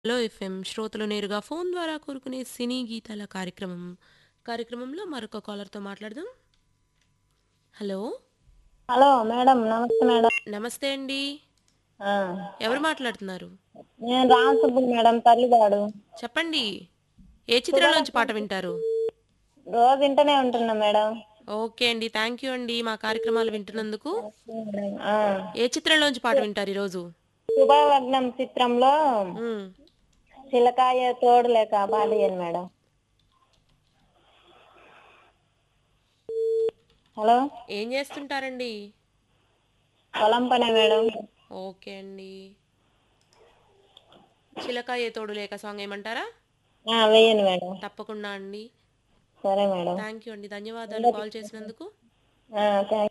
Hello FM శ్రోతలు నేరుగా phone ద్వారా కోరుకునే సినీ గీతాల కార్యక్రమం కార్యక్రమంలో మరొక కాలర్తో మాట్లాడదాం హలో హలో మేడం నమస్తే మేడం నమస్తే అండి ఆ, ఎవరు మాట్లాడుతున్నారు నేను రామసుబ్బు మేడం తల్లిదాడు చెప్పండి ఏ చిత్రంలోంచి పాట వింటారు రోజు ఇంటనే ఉంటున్నా మేడం ఓకే అండి థ్యాంక్ యూ అండి మా కార్యక్రమాలు వింటున్నందుకు ఆ, ఏ చిత్రంలోంచి పాట వింటారు ఈరోజు శుభలగ్నం చిత్రంలో మ్మ్. చిలకాయ తోడు లేక పాడేయను మేడం హలో ఏం చేస్తుంటారండి పొలం పనే మేడం ఓకే అండి చిలక ఏ తోడు లేక సాంగ్ ఏమంటారా ఆ, వేయను మేడం తప్పకుండా అండి సరే మేడం థ్యాంక్ యూ అండి ధన్యవాదాలు కాల్ చేసినందుకు థ్యాంక్